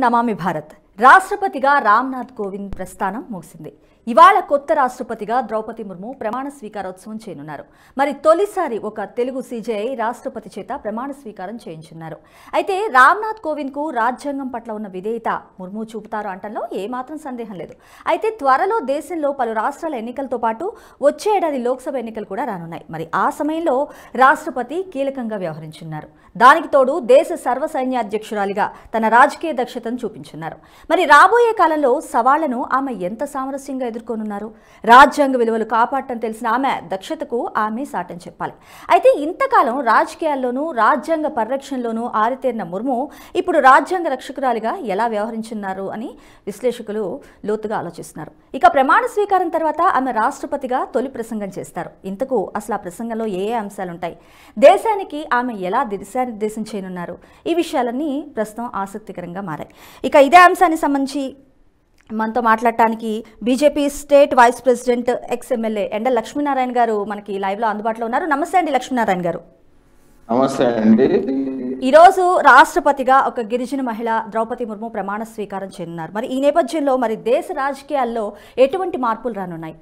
నమామి భారత్ రాష్ట్రపతిగా రామ్నాథ్ కోవింద్ ప్రస్థానం ముగిసింది ఇవాళ కొత్త రాష్ట్రపతిగా ద్రౌపది ముర్ము ప్రమాణ స్వీకారోత్సవం చేయనున్నారు మరి తొలిసారి ఒక తెలుగు సీజేఐ రాష్ట్రపతి చేత ప్రమాణ స్వీకారం చేయించున్నారు అయితే రామ్నాథ్ కోవింద్కు రాజ్యాంగం పట్ల ఉన్న విధేయత ముర్ము చూపుతారు అంటంలో ఏమాత్రం సందేహం లేదు అయితే త్వరలో దేశంలో పలు రాష్ట్రాల ఎన్నికలతో పాటు వచ్చే ఏడాది లోక్సభ ఎన్నికలు కూడా రానున్నాయి మరి ఆ సమయంలో రాష్ట్రపతి కీలకంగా వ్యవహరించున్నారు దానికి తోడు దేశ సర్వసైన్యాధ్యక్షురాలిగా తన రాజకీయ దక్షతను చూపించున్నారు మరి రాబోయే కాలంలో సవాళ్లను ఆమె ఎంత సామరస్యంగా ఎదుర్కొనున్నారు రాజ్యాంగ విలువలు కాపాడటం తెలిసిన ఆమె దక్షతకు ఆమె సాటం చెప్పాలి అయితే ఇంతకాలం రాజకీయాల్లోనూ రాజ్యాంగ పరిరక్షణలోనూ ఆరితేరిన ముర్ము ఇప్పుడు రాజ్యాంగ రక్షకురాలిగా ఎలా వ్యవహరించున్నారు అని విశ్లేషకులు లోతుగా ఆలోచిస్తున్నారు ఇక ప్రమాణ స్వీకారం తర్వాత ఆమె రాష్ట్రపతిగా తొలి ప్రసంగం చేస్తారు ఇంతకు అసలు ఆ ప్రసంగంలో ఏ ఏ అంశాలుంటాయి దేశానికి ఆమె ఎలా దిశానిర్దేశం చేయనున్నారు ఈ విషయాలన్నీ ప్రస్తుతం ఆసక్తికరంగా మారాయి ఇక ఇదే అంశానికి సంబంధించి మనతో మాట్లాడటానికి BJP state vice president ex MLA Enda Lakshminarayana గారు మనకి లైవ్లో అందుబాటులో ఉన్నారు నమస్తే అండి లక్ష్మీనారాయణ గారు నమస్తే అండి ఈరోజు రాష్ట్రపతిగా ఒక గిరిజన మహిళ ద్రౌపది ముర్ము ప్రమాణ స్వీకారం చేయనున్నారు మరి ఈ నేపథ్యంలో మరి దేశ రాజకీయాల్లో ఎటువంటి మార్పులు రానున్నాయి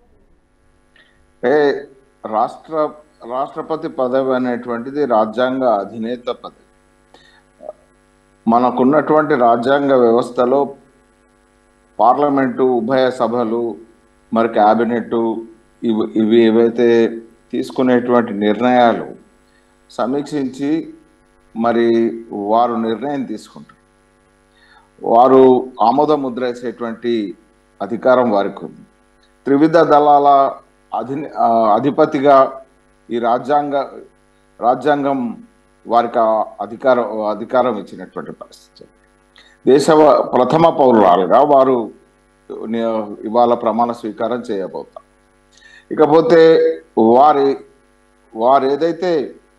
ఏ రాష్ట్ర రాష్ట్రపతి పదవి అనేటువంటిది రాజ్యాంగ అధినేత పదవి మనకున్నటువంటి రాజ్యాంగ వ్యవస్థలో పార్లమెంటు ఉభయ సభలు మరి క్యాబినెట్ ఇవి ఇవి ఏవైతే తీసుకునేటువంటి నిర్ణయాలు సమీక్షించి మరి వారు నిర్ణయం తీసుకుంటారు వారు ఆమోద ముద్ర వేసేటువంటి అధికారం వారికి ఉంది త్రివిధ దళాల అధి ఆ, అధిపతిగా ఈ రాజ్యాంగ రాజ్యాంగం వారికి ఆ అధికారం అధికారం ఇచ్చినటువంటి పరిస్థితి దేశ ప్రథమ పౌరురాలుగా వారు ని- ఇవాళ ప్రమాణ స్వీకారం చేయబోతారు ఇకపోతే వారి వారు ఏదైతే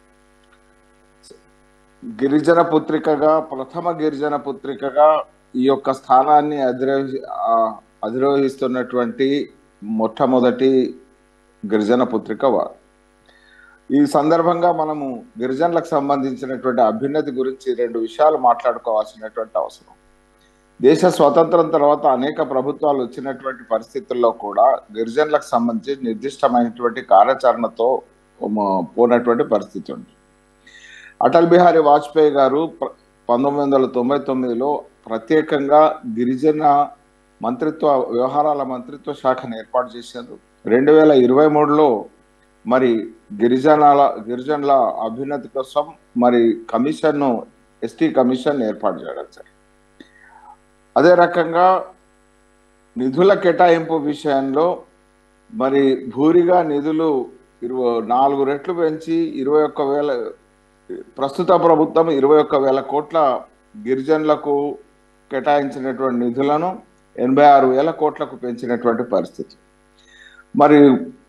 గిరిజన పుత్రికగా ప్రథమ గిరిజన పుత్రికగా ఈ యొక్క స్థానాన్ని అధిరోహి ఆ, అధిరోహిస్తున్నటువంటి మొట్టమొదటి గిరిజన పుత్రిక వారు ఈ సందర్భంగా మనము గిరిజనులకు సంబంధించినటువంటి అభ్యున్నతి గురించి రెండు విషయాలు మాట్లాడుకోవాల్సినటువంటి అవసరం దేశ స్వతంత్రం తర్వాత అనేక ప్రభుత్వాలు వచ్చినటువంటి పరిస్థితుల్లో కూడా గిరిజనులకు సంబంధించి నిర్దిష్టమైనటువంటి కార్యాచరణతో మ- పోనటువంటి పరిస్థితి ఉంది అటల్ బిహారీ వాజ్పేయి గారు ప- పంతొమ్మిది వందల తొంభై తొమ్మిదిలో ప్రత్యేకంగా గిరిజన మంత్రిత్వ వ్యవహారాల మంత్రిత్వ శాఖను ఏర్పాటు చేశారు రెండు వేల ఇరవై మూడులో మరి గిరిజనాల గిరిజనుల అభ్యున్నతి కోసం మరి కమిషన్ను ఎస్టీ కమిషన్ ఏర్పాటు చేయడం జరిగింది అదే రకంగా నిధుల కేటాయింపు విషయంలో మరి భూరిగా నిధులు ఇరవై నాలుగు రెట్లు పెంచి ఇరవై ఒక్క వేల ప్రస్తుత ప్రభుత్వం ఇరవై ఒక్క వేల కోట్ల గిరిజనులకు కేటాయించినటువంటి నిధులను ఎనభై ఆరు వేల కోట్లకు పెంచినటువంటి పరిస్థితి మరి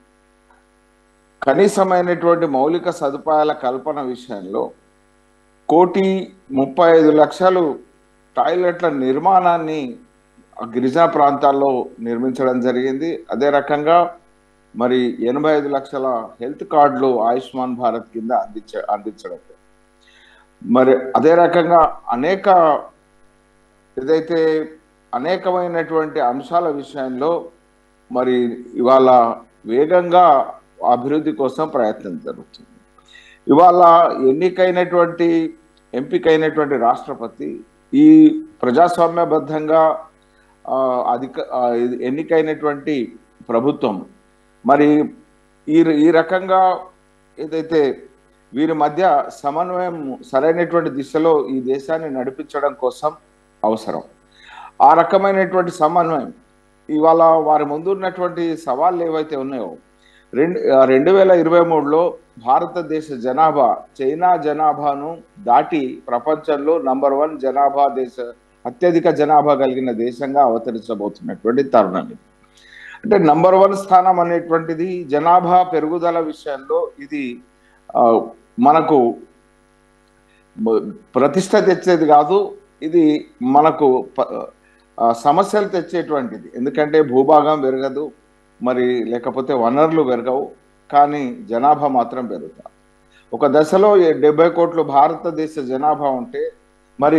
కనీసమైనటువంటి మౌలిక సదుపాయాల కల్పన విషయంలో కోటి ముప్పై ఐదు లక్షలు టాయిలెట్ల నిర్మాణాన్ని ఆ గిరిజన ప్రాంతాల్లో నిర్మించడం జరిగింది అదే రకంగా మరి ఎనభై ఐదు లక్షల హెల్త్ కార్డులు ఆయుష్మాన్ భారత్ కింద అందించ అందించడం మరి అదే రకంగా అనేక ఏదైతే అనేకమైనటువంటి అంశాల విషయంలో మరి ఇవాళ వేగంగా అభివృద్ధి కోసం ప్రయత్నం జరుగుతుంది ఇవాళ ఎన్నికైనటువంటి ఎంపికైనటువంటి రాష్ట్రపతి ఈ ప్రజాస్వామ్యబద్ధంగా ఆ, అధిక ఆ, ఇది ఎన్నికైనటువంటి ప్రభుత్వం మరి ఈ ఈ రకంగా ఏదైతే వీరి మధ్య సమన్వయం సరైనటువంటి దిశలో ఈ దేశాన్ని నడిపించడం కోసం అవసరం ఆ రకమైనటువంటి సమన్వయం ఇవాళ వారి ముందు ఉన్నటువంటి సవాళ్ళు ఏవైతే ఉన్నాయో రెండు ఆ, రెండు వేల ఇరవై మూడులో భారతదేశ జనాభా చైనా జనాభాను దాటి ప్రపంచంలో నంబర్ వన్ జనాభా దేశ అత్యధిక జనాభా కలిగిన దేశంగా అవతరించబోతున్నటువంటి తరుణం ఇది అంటే నంబర్ వన్ స్థానం అనేటువంటిది జనాభా పెరుగుదల విషయంలో ఇది ఆ, మనకు మ- ప్రతిష్ట తెచ్చేది కాదు ఇది మనకు ప- ఆ, సమస్యలు తెచ్చేటువంటిది ఎందుకంటే భూభాగం పెరగదు మరి లేకపోతే వనరులు పెరగవు కానీ జనాభా మాత్రం పెరుగుతారు ఒక దశలో ఈ డెబ్బై కోట్లు భారతదేశ జనాభా ఉంటే మరి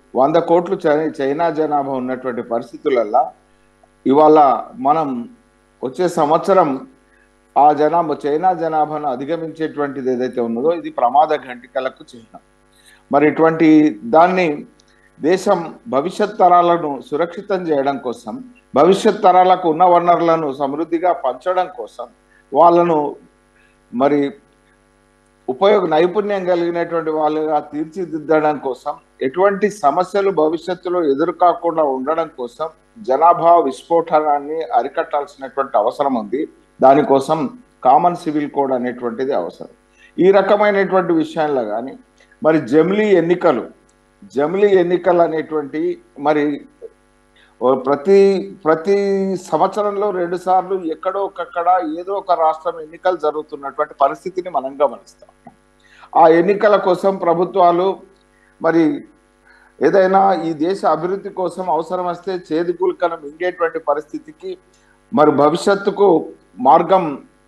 వంద కోట్లు చై- చైనా జనాభా ఉన్నటువంటి పరిస్థితులల్లో ఇవాళ మనం వచ్చే సంవత్సరం ఆ జనాభా చైనా జనాభాను అధిగమించేటువంటిది ఏదైతే ఉన్నదో ఇది ప్రమాద ఘంటికలకు చిహ్నం మరి ఇటువంటి దాన్ని దేశం భవిష్యత్ తరాలను సురక్షితం చేయడం కోసం భవిష్యత్ తరాలకు ఉన్న వనరులను సమృద్ధిగా పంచడం కోసం వాళ్ళను మరి ఉపయోగ నైపుణ్యం కలిగినటువంటి వాళ్ళుగా తీర్చిదిద్దడం కోసం ఎటువంటి సమస్యలు భవిష్యత్తులో ఎదురుకాకుండా ఉండడం కోసం జనాభా విస్ఫోటనాన్ని అరికట్టాల్సినటువంటి అవసరం ఉంది దానికోసం కామన్ సివిల్ కోడ్ అనేటువంటిది అవసరం ఈ రకమైనటువంటి విషయాల్లో కానీ మరి జమిలీ ఎన్నికలు జమిలీ ఎన్నికలు అనేటువంటి మరి ఓ ప్రతి ప్రతి సంవత్సరంలో రెండు సార్లు ఎక్కడో ఒకక్కడ ఏదో ఒక రాష్ట్రం ఎన్నికలు జరుగుతున్నటువంటి పరిస్థితిని మనం గమనిస్తాం ఆ ఎన్నికల కోసం ప్రభుత్వాలు మరి ఏదైనా ఈ దేశ అభివృద్ధి కోసం అవసరం వస్తే చేదుకులకను మింగేటువంటి పరిస్థితికి మరి భవిష్యత్తుకు మార్గం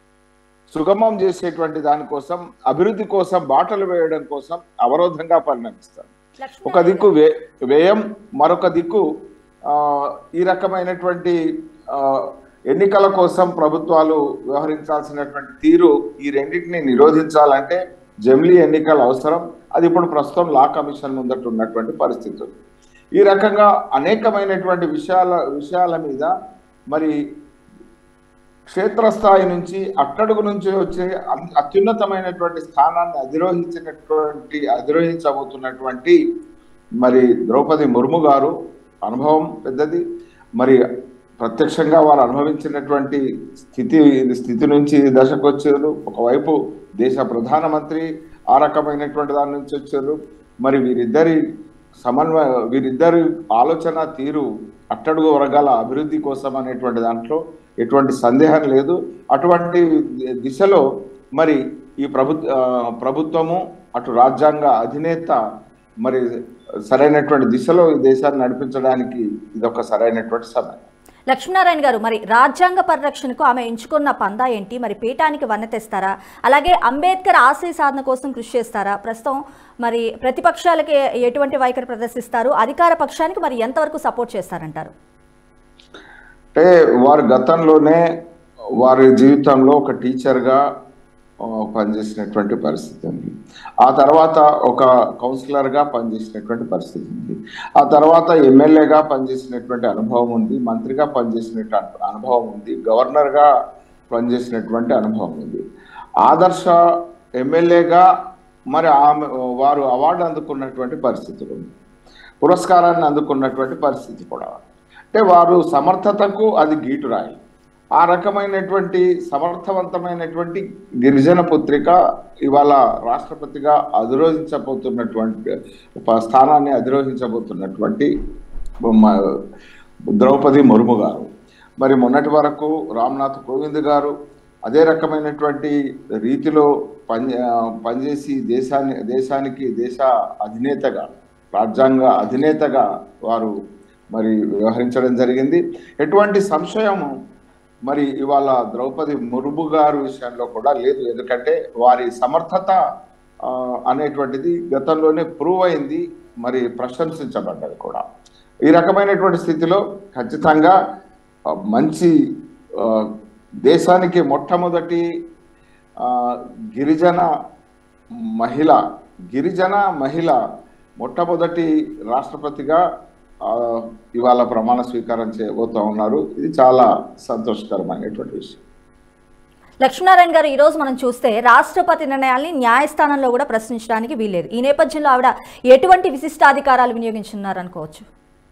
సుగమం చేసేటువంటి దానికోసం అభివృద్ధి కోసం బాటలు వేయడం కోసం అవరోధంగా పరిణమిస్తారు ఒక దిక్కు వే వ్యయం మరొక దిక్కు ఆ, ఈ రకమైనటువంటి ఆ, ఎన్నికల కోసం ప్రభుత్వాలు వ్యవహరించాల్సినటువంటి తీరు ఈ రెండింటిని నిరోధించాలంటే జమిలీ ఎన్నికలు అవసరం అది ఇప్పుడు ప్రస్తుతం లా కమిషన్ ముందట ఉన్నటువంటి పరిస్థితులు ఈ రకంగా అనేకమైనటువంటి విషయాల విషయాల మీద మరి క్షేత్రస్థాయి నుంచి అక్కడుగు నుంచి వచ్చే అన్- అత్యున్నతమైనటువంటి స్థానాన్ని అధిరోహించినటువంటి అధిరోహించబోతున్నటువంటి మరి ద్రౌపది ముర్ము గారు అనుభవం పెద్దది మరి ప్రత్యక్షంగా వారు అనుభవించినటువంటి స్థితి స్థితి నుంచి ఈ దశకు వచ్చారు ఒకవైపు దేశ ప్రధానమంత్రి ఆ రకమైనటువంటి దాని నుంచి వచ్చారు మరి వీరిద్దరి సమన్వయ వీరిద్దరి ఆలోచన తీరు అట్టడుగు వర్గాల అభివృద్ధి కోసం అనేటువంటి దాంట్లో ఎటువంటి సందేహం లేదు అటువంటి దిశలో మరి ఈ ప్రభు ఆ, ప్రభుత్వము అటు రాజ్యాంగ అధినేత మరి సరైనటువంటి దిశలో ఈ దేశాన్ని నడిపించడానికి ఇది ఒక సరైనటువంటి సమయం లక్ష్మీనారాయణ గారు మరి రాజ్యాంగ పరిరక్షణకు ఆమె ఎంచుకున్న పందా ఏంటి మరి పీఠానికి వన్నె తెస్తారా అలాగే అంబేద్కర్ ఆశయ సాధన కోసం కృషి చేస్తారా ప్రస్తుతం మరి ప్రతిపక్షాలకి ఎటువంటి వైఖరి ప్రదర్శిస్తారు అధికార పక్షానికి మరి ఎంతవరకు సపోర్ట్ చేస్తారంటారు అంటే వారు గతంలోనే వారి జీవితంలో ఒక టీచర్గా ఆ, పనిచేసినటువంటి పరిస్థితి ఉంది ఆ తర్వాత ఒక కౌన్సిలర్గా పనిచేసినటువంటి పరిస్థితి ఉంది ఆ తర్వాత ఎమ్మెల్యేగా పనిచేసినటువంటి అనుభవం ఉంది మంత్రిగా పనిచేసినటువంటి అనుభవం ఉంది గవర్నర్గా పనిచేసినటువంటి అనుభవం ఉంది ఆదర్శ ఎమ్మెల్యేగా మరి ఆమె వారు అవార్డు అందుకున్నటువంటి పరిస్థితులు ఉంది పురస్కారాన్ని అందుకున్నటువంటి పరిస్థితి కూడా అంటే వారు సమర్థతకు అది గీటురాయి ఆ రకమైనటువంటి సమర్థవంతమైన గిరిజన పుత్రిక ఇవాళ రాష్ట్రపతిగా అధిరోహించబోతున్నటువంటి ప- స్థానాన్ని అధిరోహించబోతున్నటువంటి మ- ద్రౌపది ముర్ము గారు మరి మొన్నటి వరకు రామ్నాథ్ కోవింద్ గారు అదే రకమైనటువంటి రీతిలో పని ఆ, పనిచేసి దేశాన్ని దేశానికి దేశ అధినేతగా రాజ్యాంగ అధినేతగా వారు మరి వ్యవహరించడం జరిగింది ఎటువంటి సంశయము మరి ఇవాళ ద్రౌపది ముర్ము గారు విషయంలో కూడా లేదు ఎందుకంటే వారి సమర్థత ఆ, అనేటువంటిది గతంలోనే ప్రూవ్ అయింది మరి ప్రశంసించబడ్డది కూడా ఈ రకమైనటువంటి స్థితిలో ఖచ్చితంగా ఆ, మంచి ఆ, దేశానికి మొట్టమొదటి ఆ, గిరిజన మహిళ గిరిజన మహిళ మొట్టమొదటి రాష్ట్రపతిగా ఆ, ఇవాళ ప్రమాణ స్వీకారం చేయబోతా ఉన్నారు ఇది చాలా సంతోషకరమైనటువంటి విషయం లక్ష్మీనారాయణ గారు ఈరోజు మనం చూస్తే రాష్ట్రపతి నిర్ణయాల్ని న్యాయస్థానంలో కూడా ప్రశ్నించడానికి వీల్లేదు ఈ నేపథ్యంలో ఆవిడ ఎటువంటి విశిష్టాధికారాలు వినియోగించున్నారు అనుకోవచ్చు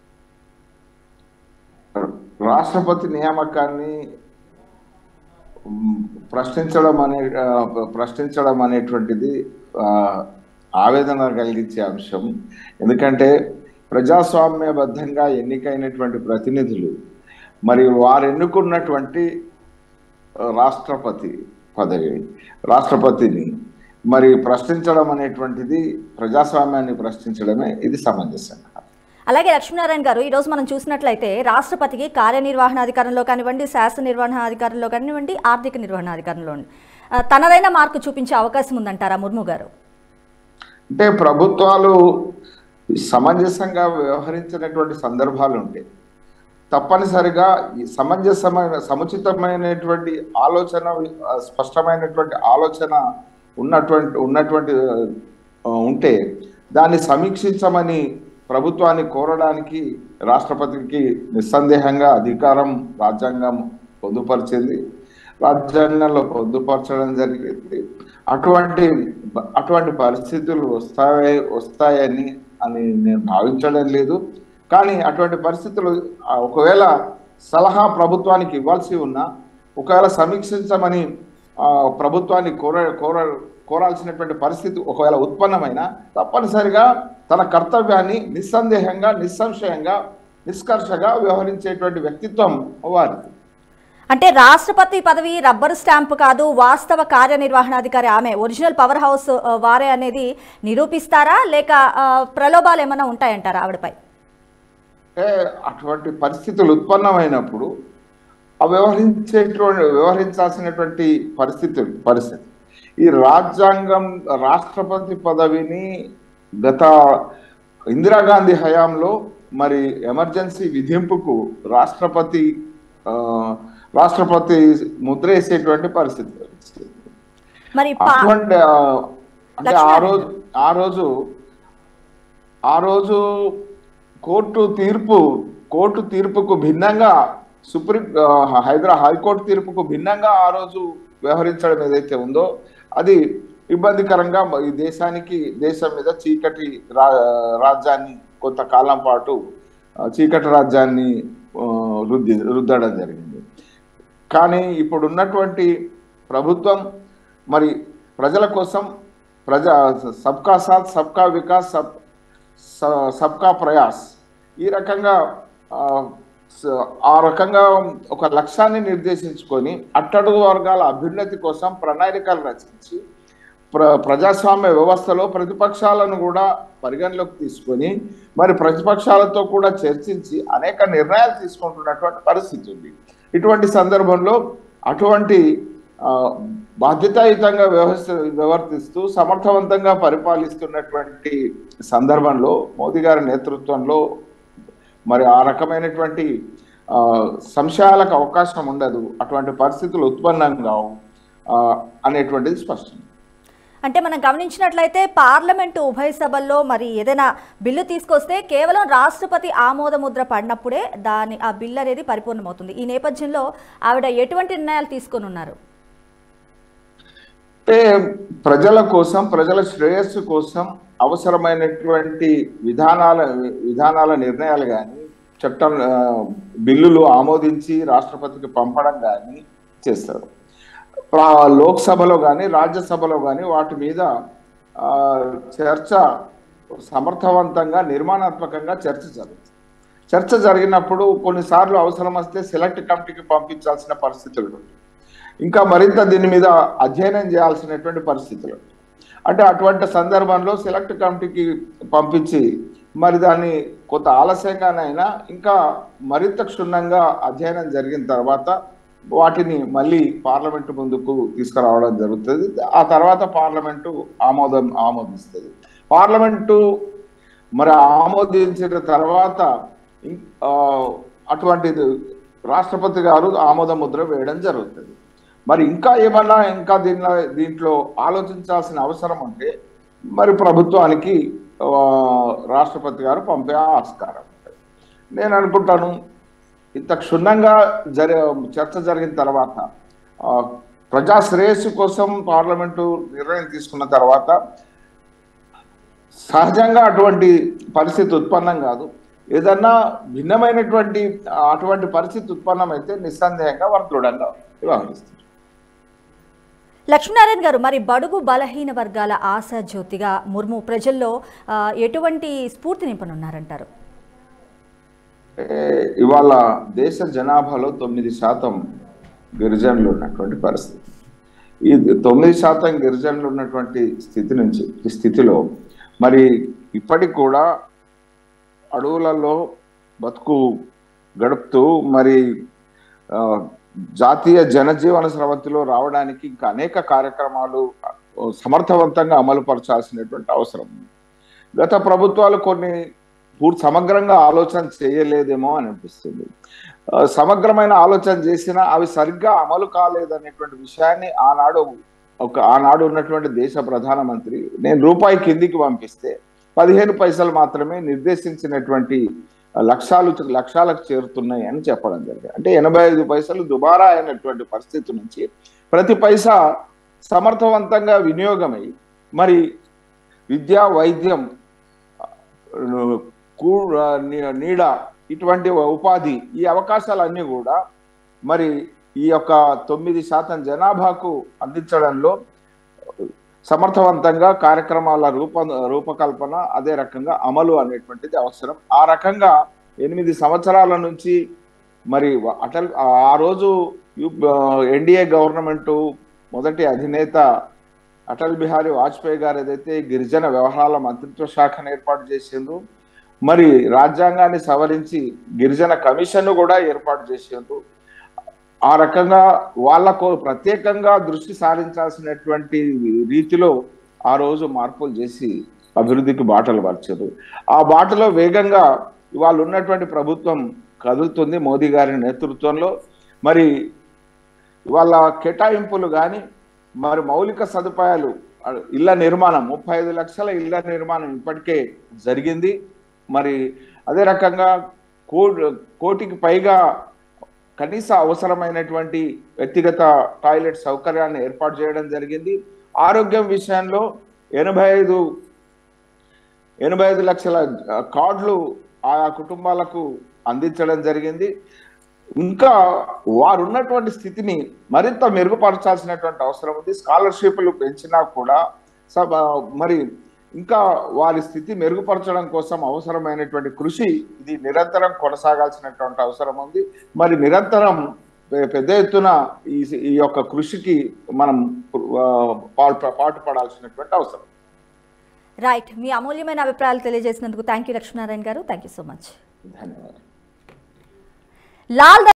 రాష్ట్రపతి నియామకాన్ని మ్, ప్రశ్నించడం అనే ఆ, ప్రశ్నించడం అనేటువంటిది ఆ, ఆవేదన కలిగించే అంశం ఎందుకంటే ప్రజాస్వామ్యబద్ధంగా ఎన్నికైనటువంటి ప్రతినిధులు మరి వారు ఎన్నుకున్నటువంటి ఆ, రాష్ట్రపతి పదవి రాష్ట్రపతిని మరి ప్రశ్నించడం అనేటువంటిది ప్రజాస్వామ్యాన్ని ప్రశ్నించడమే ఇది సమంజసం అలాగే లక్ష్మీనారాయణ గారు ఈరోజు మనం చూసినట్లయితే రాష్ట్రపతికి కార్యనిర్వహణాధికారంలో కానివ్వండి శాసన నిర్వహణాధికారంలో కానివ్వండి ఆర్థిక నిర్వహణాధికారంలో ఆ, తనదైన మార్కు చూపించే అవకాశం ఉందంటారా ముర్ము గారు అంటే ప్రభుత్వాలు సమంజసంగా వ్యవహరించినటువంటి సందర్భాలు ఉంటాయి తప్పనిసరిగా ఈ సమంజసమైన సముచితమైనటువంటి ఆలోచన ఆ, స్పష్టమైనటువంటి ఆలోచన ఉన్నటువంటి ఉన్నటువంటి ఆ, ఉంటే దాన్ని సమీక్షించమని ప్రభుత్వాన్ని కోరడానికి రాష్ట్రపతికి నిస్సందేహంగా అధికారం రాజ్యాంగం పొందుపరిచింది రాజ్యాంగంలో పొందుపరచడం జరిగింది అటువంటి అటువంటి పరిస్థితులు వస్తాయి వస్తాయని అని నేను భావించడం లేదు కానీ అటువంటి పరిస్థితులు ఆ, ఒకవేళ సలహా ప్రభుత్వానికి ఇవ్వాల్సి ఉన్నా ఒకవేళ సమీక్షించమని ఆ, ప్రభుత్వాన్ని కోర కోర కోరాల్సినటువంటి పరిస్థితి ఒకవేళ ఉత్పన్నమైన తప్పనిసరిగా తన కర్తవ్యాన్ని నిస్సందేహంగా నిస్సంశయంగా నిష్కర్షగా వ్యవహరించేటువంటి వ్యక్తిత్వం వారిది అంటే రాష్ట్రపతి పదవి రబ్బర్ స్టాంప్ కాదు వాస్తవ కార్యనిర్వహణాధికారి ఆమె ఒరిజినల్ పవర్ హౌస్ ఆ, వారే అనేది నిరూపిస్తారా లేక ఆ, ప్రలోభాలు ఏమైనా ఉంటాయంటారా ఆవిడపై అంటే అటువంటి పరిస్థితులు ఉత్పన్నమైనప్పుడు ఆ వ్యవహరించేటువంటి వ్యవహరించాల్సినటువంటి పరిస్థితి పరిస్థితి ఈ రాజ్యాంగం రాష్ట్రపతి పదవిని గత ఇందిరాగాంధీ హయాంలో మరి ఎమర్జెన్సీ విధింపుకు రాష్ట్రపతి ఆ, రాష్ట్రపతి ముద్ర వేసేటువంటి పరిస్థితి వచ్చింది. మరి పా- అటువంటి ఆ, అంటే ఆ లక్ష్మణ్ రోజు ఆ రోజు ఆ రోజు కోర్టు తీర్పు కోర్టు తీర్పుకు భిన్నంగా సుప్రీం ఆ, హైదరా హైకోర్టు తీర్పుకు భిన్నంగా ఆ రోజు వ్యవహరించడం ఏదైతే ఉందో అది ఇబ్బందికరంగా ఈ దేశానికి దేశం మీద చీకటి రా రాజ్యాన్ని కొంతకాలం పాటు ఆ, చీకటి రాజ్యాన్ని ఆ, రుద్ది రుద్దడం జరిగింది కానీ ఇప్పుడు ఉన్నటువంటి ప్రభుత్వం మరి ప్రజల కోసం ప్రజా సబ్కా సాత్ సబ్కా వికాస్ సబ్ స- సబ్కా ప్రయాస్ ఈ రకంగా ఆ, స- ఆ రకంగా ఒక లక్ష్యాన్ని నిర్దేశించుకొని అట్టడుగు వర్గాల అభ్యున్నతి కోసం ప్రణాళికలు రచించి ప్ర ప్రజాస్వామ్య వ్యవస్థలో ప్రతిపక్షాలను కూడా పరిగణలోకి తీసుకొని మరి ప్రతిపక్షాలతో కూడా చర్చించి అనేక నిర్ణయాలు తీసుకుంటున్నటువంటి పరిస్థితి ఉంది ఇటువంటి సందర్భంలో అటువంటి ఆ, బాధ్యతాయుతంగా వ్యవస్థ వ్యవర్తిస్తూ సమర్థవంతంగా పరిపాలిస్తున్నటువంటి సందర్భంలో మోదీ గారి నేతృత్వంలో మరి ఆ రకమైనటువంటి ఆ, సంశయాలకు అవకాశం ఉండదు అటువంటి పరిస్థితులు ఉత్పన్నం కావు ఆ, అనేటువంటిది స్పష్టం అంటే మనం గమనించినట్లయితే పార్లమెంటు ఉభయ సభల్లో మరి ఏదైనా బిల్లు తీసుకొస్తే కేవలం రాష్ట్రపతి ఆమోద ముద్ర పడినప్పుడే దాని ఆ బిల్లు అనేది పరిపూర్ణమవుతుంది ఈ నేపథ్యంలో ఆవిడ ఎటువంటి నిర్ణయాలు తీసుకొని ఉన్నారు అంటే ప్రజల కోసం ప్రజల శ్రేయస్సు కోసం అవసరమైనటువంటి విధానాల విధానాల నిర్ణయాలు కానీ చట్టం ఆ, బిల్లులు ఆమోదించి రాష్ట్రపతికి పంపడం కానీ చేస్తారు ప్రా- లోక్సభలో కానీ రాజ్యసభలో కానీ వాటి మీద ఆ, చర్చ సమర్థవంతంగా నిర్మాణాత్మకంగా చర్చ జరుగుతుంది చర్చ జరిగినప్పుడు కొన్నిసార్లు అవసరం వస్తే సెలెక్ట్ కమిటీకి పంపించాల్సిన పరిస్థితులు ఉంటాయి ఇంకా మరింత దీని మీద అధ్యయనం చేయాల్సినటువంటి పరిస్థితులు అంటే అటువంటి సందర్భంలో సెలెక్ట్ కమిటీకి పంపించి మరి దాన్ని కొంత ఆలస్యంగానైనా ఇంకా మరింత క్షుణ్ణంగా అధ్యయనం జరిగిన తర్వాత వాటిని మళ్ళీ పార్లమెంటు ముందుకు తీసుకురావడం జరుగుతుంది ఆ తర్వాత పార్లమెంటు ఆమోదం ఆమోదిస్తుంది పార్లమెంటు మరి ఆమోదించిన తర్వాత ఇం- ఆ, అటువంటిది రాష్ట్రపతి గారు ఆమోద ముద్ర వేయడం జరుగుతుంది మరి ఇంకా ఏమన్నా ఇంకా దీనిలో దీంట్లో ఆలోచించాల్సిన అవసరం ఉంటే మరి ప్రభుత్వానికి ఆ, రాష్ట్రపతి గారు పంపే ఆస్కారం ఉంటుంది నేను అనుకుంటాను ఇంత క్షుణ్ణంగా జరి చర్చ జరిగిన తర్వాత ఆ, ప్రజా శ్రేయస్సు కోసం పార్లమెంటు నిర్ణయం తీసుకున్న తర్వాత సహజంగా అటువంటి పరిస్థితి ఉత్పన్నం కాదు ఏదన్నా భిన్నమైనటువంటి ఆ, అటువంటి పరిస్థితి ఉత్పన్నమైతే నిస్సందేహంగా వారు దృఢంగా వ్యవహరిస్తారు లక్ష్మీనారాయణ గారు మరి బడుగు బలహీన వర్గాల ఆశా జ్యోతిగా ముర్ము ప్రజల్లో ఆ, ఎటువంటి స్ఫూర్తి నింపనున్నారంటారు ఏ, ఇవాళ దేశ జనాభాలో తొమ్మిది శాతం గిరిజనులు ఉన్నటువంటి పరిస్థితి ఈ తొమ్మిది శాతం గిరిజనులు ఉన్నటువంటి స్థితి నుంచి ఈ స్థితిలో మరి ఇప్పటికి కూడా అడవులలో బతుకు గడుపుతూ మరి ఆ, జాతీయ జనజీవన స్రవంతిలో రావడానికి ఇంకా అనేక కార్యక్రమాలు ఆ, సమర్థవంతంగా అమలు పరచాల్సినటువంటి అవసరం ఉంది గత ప్రభుత్వాలు కొన్ని పూర్తి సమగ్రంగా ఆలోచన చేయలేదేమో అని అనిపిస్తుంది ఆ, సమగ్రమైన ఆలోచన చేసినా అవి సరిగ్గా అమలు కాలేదనేటువంటి విషయాన్ని ఆనాడు ఒక ఆనాడు ఉన్నటువంటి దేశ ప్రధానమంత్రి నేను రూపాయి కిందికి పంపిస్తే పదిహేను పైసలు మాత్రమే నిర్దేశించినటువంటి లక్ష్యాలు లక్ష్యాలకు చేరుతున్నాయి అని చెప్పడం జరిగింది అంటే ఎనభై ఐదు పైసలు దుబారా అయినటువంటి పరిస్థితి నుంచి ప్రతి పైసా సమర్థవంతంగా వినియోగమై మరి విద్య వైద్యం కూ- నీ- నీడ ఇటువంటి ఉపాధి ఈ అవకాశాలన్నీ కూడా మరి ఈ యొక్క తొమ్మిది శాతం జనాభాకు అందించడంలో సమర్థవంతంగా కార్యక్రమాల రూప రూపకల్పన అదే రకంగా అమలు అనేటువంటిది అవసరం ఆ రకంగా ఎనిమిది సంవత్సరాల నుంచి మరి అటల్ ఆ రోజు ఎన్డీఏ గవర్నమెంట్ మొదటి అధినేత అటల్ బిహారీ వాజ్పేయి గారు ఏదైతే గిరిజన వ్యవహారాల మంత్రిత్వ శాఖను ఏర్పాటు చేసిండ్రు మరి రాజ్యాంగాన్ని సవరించి గిరిజన కమిషన్ కూడా ఏర్పాటు చేసిండ్రు ఆ రకంగా వాళ్ళకు ప్రత్యేకంగా దృష్టి సారించాల్సినటువంటి రీతిలో ఆ రోజు మార్పులు చేసి అభివృద్ధికి బాటలు పరిచారు ఆ బాటలో వేగంగా ఇవాళ ఉన్నటువంటి ప్రభుత్వం కదులుతుంది మోదీ గారి నేతృత్వంలో మరి ఇవాళ కేటాయింపులు కానీ మరి మౌలిక సదుపాయాలు అ- ఇళ్ల నిర్మాణం ముప్పై ఐదు లక్షల ఇళ్ల నిర్మాణం ఇప్పటికే జరిగింది మరి అదే రకంగా కో కోటికి పైగా కనీస అవసరమైనటువంటి వ్యక్తిగత టాయిలెట్ సౌకర్యాన్ని ఏర్పాటు చేయడం జరిగింది ఆరోగ్యం విషయంలో ఎనభై ఐదు ఎనభై ఐదు లక్షల ఆ, కార్డులు ఆయా కుటుంబాలకు అందించడం జరిగింది ఇంకా వారు ఉన్నటువంటి స్థితిని మరింత మెరుగుపరచాల్సినటువంటి అవసరం ఉంది స్కాలర్షిప్లు పెంచినా కూడా సబ మరి ఇంకా వారి స్థితి మెరుగుపరచడం కోసం అవసరమైనటువంటి కృషి ఇది నిరంతరం కొనసాగాల్సినటువంటి అవసరం ఉంది మరి నిరంతరం పె- పెద్ద ఎత్తున ఈ ఈ యొక్క కృషికి మనం ఆ, పాటు పాటు పడాల్సినటువంటి అవసరం రైట్ మీ అమూల్యమైన అభిప్రాయాలు తెలియజేసినందుకు థ్యాంక్ యూ లక్ష్మీనారాయణ గారు థ్యాంక్ యూ సో మచ్ ధన్యవాదాలు లాల్